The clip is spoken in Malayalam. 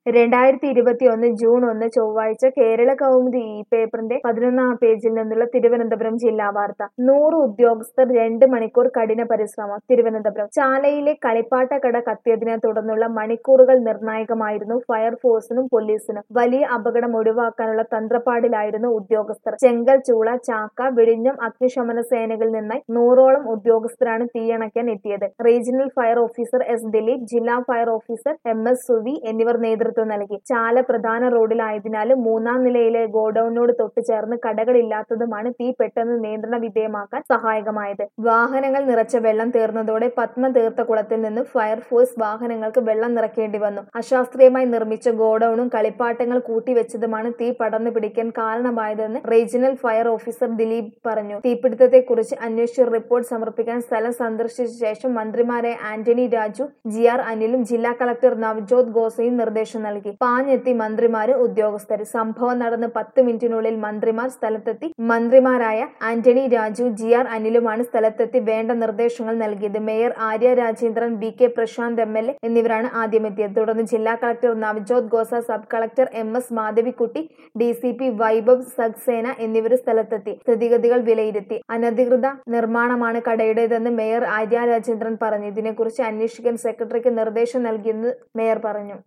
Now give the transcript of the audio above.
രണ്ടായിരത്തി ഇരുപത്തിയൊന്ന് ജൂൺ ഒന്ന് ചൊവ്വാഴ്ച കേരള കൗമുദി ഈ പേപ്പറിന്റെ പതിനൊന്നാം പേജിൽ നിന്നുള്ള തിരുവനന്തപുരം ജില്ലാ വാർത്ത നൂറ് ഉദ്യോഗസ്ഥർ രണ്ട് മണിക്കൂർ കഠിന പരിശ്രമം തിരുവനന്തപുരം ചാലയിലെ കളിപ്പാട്ടക്കട കത്തിയതിനെ തുടർന്നുള്ള മണിക്കൂറുകൾ നിർണായകമായിരുന്നു ഫയർഫോഴ്സിനും പോലീസിനും വലിയ അപകടം ഒഴിവാക്കാനുള്ള തന്ത്രപ്പാടിലായിരുന്നു ഉദ്യോഗസ്ഥർ ചെങ്കൽ ചൂള ചാക്ക വിഴിഞ്ഞം അഗ്നിശമന സേനകളിൽ നിന്നായി നൂറോളം ഉദ്യോഗസ്ഥരാണ് തീയണയ്ക്കാൻ എത്തിയത് regional fire officer S Dileep ജില്ലാ fire officer M S Suvi എന്നിവർ നേതൃത്വം നൽകി ചാല പ്രധാന റോഡിലായതിനാലും മൂന്നാം നിലയിലെ ഗോഡൌണിനോട് തൊട്ടു ചേർന്ന് കടകളില്ലാത്തതുമാണ് തീ പെട്ടെന്ന് നിയന്ത്രണ വിധേയമാക്കാൻ സഹായകമായത് വാഹനങ്ങൾ നിറച്ച വെള്ളം തീർന്നതോടെ പത്മ തീർത്ഥക്കുളത്തിൽ നിന്ന് ഫയർഫോഴ്സ് വാഹനങ്ങൾക്ക് വെള്ളം നിറയ്ക്കേണ്ടി വന്നു അശാസ്ത്രീയമായി നിർമ്മിച്ച ഗോഡൌണും കളിപ്പാട്ടങ്ങൾ കൂട്ടിവെച്ചതുമാണ് തീ പടർന്നു പിടിക്കാൻ കാരണമായതെന്ന് റീജിയണൽ ഫയർ ഓഫീസർ ദിലീപ് പറഞ്ഞു തീപിടുത്തത്തെക്കുറിച്ച് അന്വേഷിച്ച് റിപ്പോർട്ട് സമർപ്പിക്കാൻ സ്ഥലം സന്ദർശിച്ച ശേഷം മന്ത്രിമാരായ ആന്റണി രാജു ജി ആർ അനിലും ജില്ലാ കളക്ടർ നവ്ജോത് ഗോസയും നിർദ്ദേശം നൽകി പാഞ്ഞെത്തി മന്ത്രിമാരും ഉദ്യോഗസ്ഥരും സംഭവം നടന്ന് പത്ത് മിനിറ്റിനുള്ളിൽ മന്ത്രിമാർ സ്ഥലത്തെത്തി മന്ത്രിമാരായ ആന്റണി രാജു ജി ആർ അനിലുമാണ് സ്ഥലത്തെത്തി വേണ്ട നിർദ്ദേശങ്ങൾ നൽകിയത് mayor Arya Rajendran B K Prashanth M L A എന്നിവരാണ് ആദ്യമെത്തിയത് തുടർന്ന് ജില്ലാ collector Navjot Ghosa sub collector M S Madhavikutty D C P Vaibhav Saxena എന്നിവർ സ്ഥലത്തെത്തി സ്ഥിതിഗതികൾ വിലയിരുത്തി അനധികൃത നിർമ്മാണമാണ് കടയുടേതെന്ന് മേയർ ആര്യ രാജേന്ദ്രൻ പറഞ്ഞു ഇതിനെക്കുറിച്ച് അന്വേഷിക്കാൻ സെക്രട്ടറിക്ക് നിർദ്ദേശം നൽകിയെന്ന് മേയർ പറഞ്ഞു